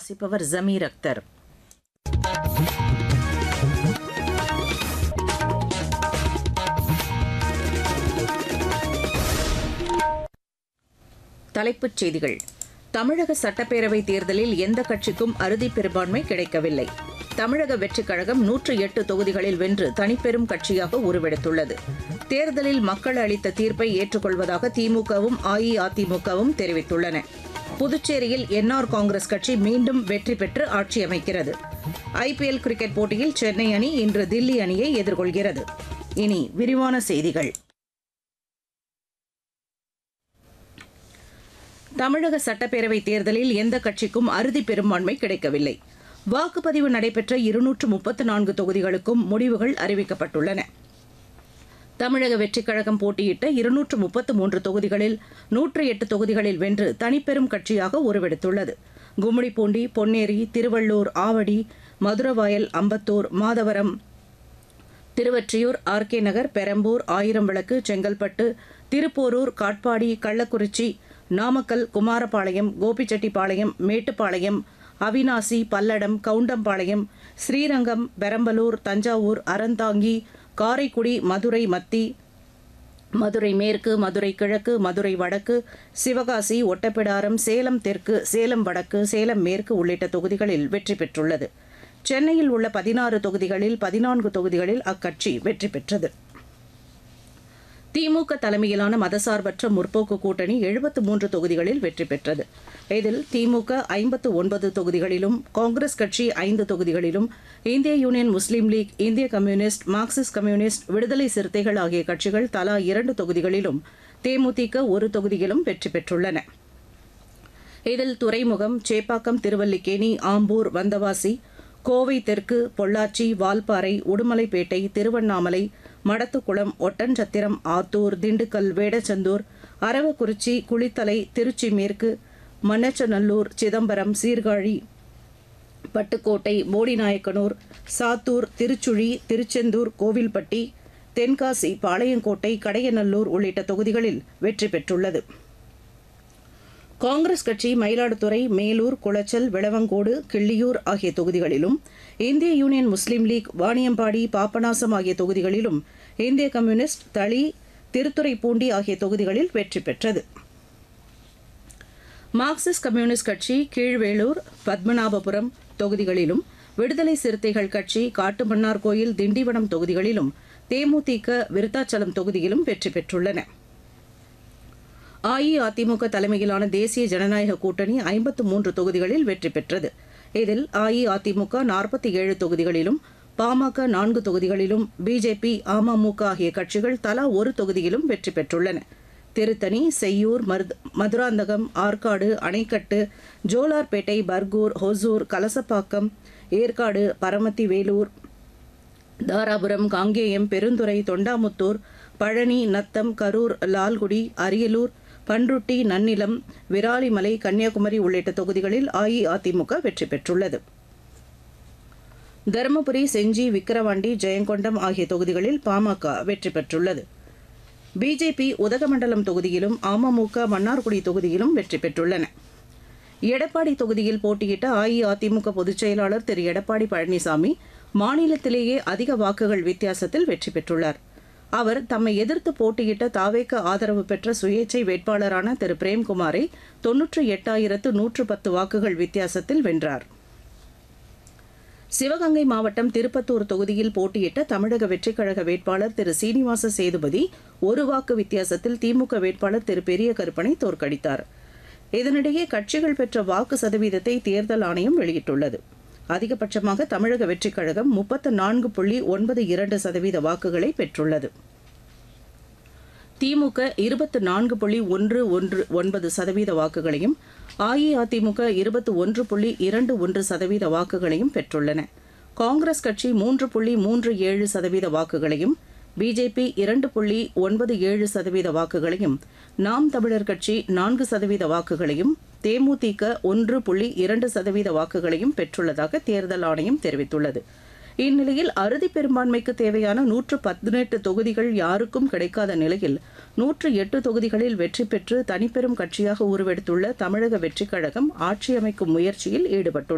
வாசிப்பவர் ஜமீர் அக்தர் தலைப்புச் செய்திகள் தமிழக சட்டப்பேரவை தேர்தலில் எந்த கட்சிக்கும் அறுதி பெரும்பான்மை கிடைக்கவில்லை தமிழக வெற்றிக் கழகம் நூற்று எட்டு தொகுதிகளில் வென்று தனிப்பெரும் கட்சியாக உருவெடுத்துள்ளது தேர்தலில் மக்கள் அளித்த தீர்ப்பை ஏற்றுக்கொள்வதாக திமுகவும் அஇஅதிமுகவும் தெரிவித்துள்ளன புதுச்சேரியில் என்ஆர் காங்கிரஸ் கட்சி மீண்டும் வெற்றி பெற்று ஆட்சி அமைக்கிறது ஐபிஎல் கிரிக்கெட் போட்டியில் சென்னை அணி இன்று தில்லி அணியை எதிர்கொள்கிறது இனி விரிவான செய்திகள் தமிழக சட்டப்பேரவை தேர்தலில் எந்த கட்சிக்கும் அறுதி பெரும்பான்மை கிடைக்கவில்லை வாக்குப்பதிவு நடைபெற்ற இருநூற்று முப்பத்து நான்கு தொகுதிகளுக்கும் முடிவுகள் அறிவிக்கப்பட்டுள்ளன தமிழக வெற்றிக் கழகம் போட்டியிட்ட இருநூற்று முப்பத்து மூன்று தொகுதிகளில் நூற்று எட்டு தொகுதிகளில் வென்று தனிப்பெரும் கட்சியாக உருவெடுத்துள்ளது கும்மிடிப்பூண்டி பொன்னேரி திருவள்ளூர் ஆவடி மதுரவாயல் அம்பத்தூர் மாதவரம் திருவொற்றியூர் ஆர்கே நகர் பெரம்பூர் ஆயிரம்விளக்கு செங்கல்பட்டு திருப்போரூர் காட்பாடி கள்ளக்குறிச்சி நாமக்கல் குமாரபாளையம் கோபிச்செட்டிப்பாளையம் மேட்டுப்பாளையம் அவினாசி பல்லடம் கவுண்டம்பாளையம் ஸ்ரீரங்கம் பெரம்பலூர் தஞ்சாவூர் அறந்தாங்கி காரைக்குடி மதுரை மத்தி மதுரை மேற்கு மதுரை கிழக்கு மதுரை வடக்கு சிவகாசி ஒட்டப்பிடாரம் சேலம் தெற்கு சேலம் வடக்கு சேலம் மேற்கு உள்ளிட்ட தொகுதிகளில் வெற்றி பெற்றுள்ளது சென்னையில் உள்ள பதினாறு தொகுதிகளில் பதினான்கு தொகுதிகளில் அக்கட்சி வெற்றி பெற்றது திமுக தலைமையிலான மதசார்பற்ற முற்போக்கு கூட்டணி எழுபத்து மூன்று தொகுதிகளில் வெற்றி பெற்றது இதில் திமுக ஐம்பத்து ஒன்பது தொகுதிகளிலும் காங்கிரஸ் கட்சி ஐந்து தொகுதிகளிலும் இந்திய யூனியன் முஸ்லீம் லீக் இந்திய Communist Marxist Communist Viduthalai Chiruthaigal ஆகிய கட்சிகள் தலா இரண்டு தொகுதிகளிலும் தேமுதிக ஒரு தொகுதியிலும் வெற்றி பெற்றுள்ளன இதில் துறைமுகம் சேப்பாக்கம் திருவல்லிக்கேணி ஆம்பூர் வந்தவாசி கோவை தெற்கு பொள்ளாச்சி வால்பாறை உடுமலைப்பேட்டை திருவண்ணாமலை மடத்துக்குளம் ஒட்டன்சத்திரம் ஆத்தூர் திண்டுக்கல் வேடச்சந்தூர் அரவக்குறிச்சி குளித்தலை திருச்சி மேற்கு மண்ணச்சநல்லூர் சிதம்பரம் சீர்காழி பட்டுக்கோட்டை போடிநாயக்கனூர் சாத்தூர் திருச்சுழி திருச்செந்தூர் கோவில்பட்டி தென்காசி பாளையங்கோட்டை கடையநல்லூர் உள்ளிட்ட தொகுதிகளில் வெற்றி பெற்றுள்ளது காங்கிரஸ் கட்சி மயிலாடுதுறை மேலூர் குளச்சல் விளவங்கோடு கிள்ளியூர் ஆகிய தொகுதிகளிலும் இந்திய Union Muslim League Vaniyambadi Papanasam ஆகிய தொகுதிகளிலும் இந்திய கம்யூனிஸ்ட் தளி திருத்துறைப்பூண்டி ஆகிய தொகுதிகளில் வெற்றி பெற்றது மார்க்சிஸ்ட் கம்யூனிஸ்ட் கட்சி கீழ்வேளூர் பத்மநாபபுரம் தொகுதிகளிலும் விடுதலை சிறுத்தைகள் கட்சி காட்டுமன்னார் கோயில் திண்டிவனம் தொகுதிகளிலும் தேமுதிக விருத்தாச்சலம் தொகுதியிலும் வெற்றி பெற்றுள்ளன அஇஅதிமுக தலைமையிலான தேசிய ஜனநாயக கூட்டணி ஐம்பத்து மூன்று தொகுதிகளில் வெற்றி பெற்றது இதில் அஇஅதிமுக நாற்பத்தி ஏழு தொகுதிகளிலும் பாமக நான்கு தொகுதிகளிலும் பிஜேபி அமமுக ஆகிய கட்சிகள் தலா ஒரு தொகுதியிலும் வெற்றி பெற்றுள்ளன திருத்தணி செய்யூர் மதுராந்தகம் ஆற்காடு அணைக்கட்டு ஜோலார்பேட்டை பர்கூர் ஹொசூர் கலசப்பாக்கம் ஏற்காடு பரமத்தி வேலூர் தாராபுரம் காங்கேயம் பெருந்துறை தொண்டாமுத்தூர் பழனி நத்தம் கரூர் லால்குடி அரியலூர் பன்ருட்டி நன்னிலம் விராலிமலை கன்னியாகுமரி உள்ளிட்ட தொகுதிகளில் அஇஅதிமுக வெற்றி பெற்றுள்ளது தருமபுரி செஞ்சி விக்கிரவாண்டி ஜெயங்கொண்டம் ஆகிய தொகுதிகளில் பாமக வெற்றி பெற்றுள்ளது பிஜேபி உதகமண்டலம் தொகுதியிலும் அமமுக மன்னார்குடி தொகுதியிலும் வெற்றி பெற்றுள்ளன எடப்பாடி தொகுதியில் போட்டியிட்ட அஇஅதிமுக பொதுச் செயலாளர் திரு எடப்பாடி பழனிசாமி மாநிலத்திலேயே அதிக வாக்குகள் வித்தியாசத்தில் வெற்றி பெற்றுள்ளார் அவர் தம்மை எதிர்த்து போட்டியிட்ட தாவேக்க ஆதரவு பெற்ற சுயேச்சை வேட்பாளரான திரு பிரேம்குமாரை தொன்னூற்று எட்டாயிரத்து நூற்று பத்து வாக்குகள் வித்தியாசத்தில் வென்றார் சிவகங்கை மாவட்டம் திருப்பத்தூர் தொகுதியில் போட்டியிட்ட தமிழக வெற்றிக் கழக வேட்பாளர் திரு சீனிவாச சேதுபதி ஒரு வாக்கு வித்தியாசத்தில் திமுக வேட்பாளர் திரு பெரிய கருப்பனை தோற்கடித்தார் இதனிடையே கட்சிகள் பெற்ற வாக்கு சதவீதத்தை தேர்தல் ஆணையம் வெளியிட்டுள்ளது அதிகபட்சமாக தமிழக வெற்றிக் கழகம் முப்பத்து நான்கு புள்ளி ஒன்பது இரண்டு சதவீத வாக்குகளை பெற்றுள்ளது திமுக இருபத்து நான்கு புள்ளி ஒன்று ஒன்று ஒன்பது சதவீத வாக்குகளையும் அஇஅதிமுக இருபத்து ஒன்று புள்ளி இரண்டு ஒன்று சதவீத வாக்குகளையும் பெற்றுள்ளன காங்கிரஸ் கட்சி மூன்று புள்ளி மூன்று ஏழு சதவீத வாக்குகளையும் பிஜேபி இரண்டு புள்ளி ஒன்பது ஏழு சதவீத வாக்குகளையும் நாம் தமிழர் கட்சி நான்கு சதவீத வாக்குகளையும் தேமுதிக ஒன்று புள்ளி இரண்டு சதவீத வாக்குகளையும் பெற்றுள்ளதாக தேர்தல் ஆணையம் தெரிவித்துள்ளது இந்நிலையில் அறுதி பெரும்பான்மைக்கு தேவையான நூற்று பதினெட்டு தொகுதிகள் யாருக்கும் கிடைக்காத நிலையில் நூற்று எட்டு தொகுதிகளில் வெற்றி பெற்று தனிப்பெரும் கட்சியாக உருவெடுத்துள்ள தமிழக வெற்றிக் கழகம் ஆட்சி அமைக்கும் முயற்சியில் ஈடுபட்டுள்ளது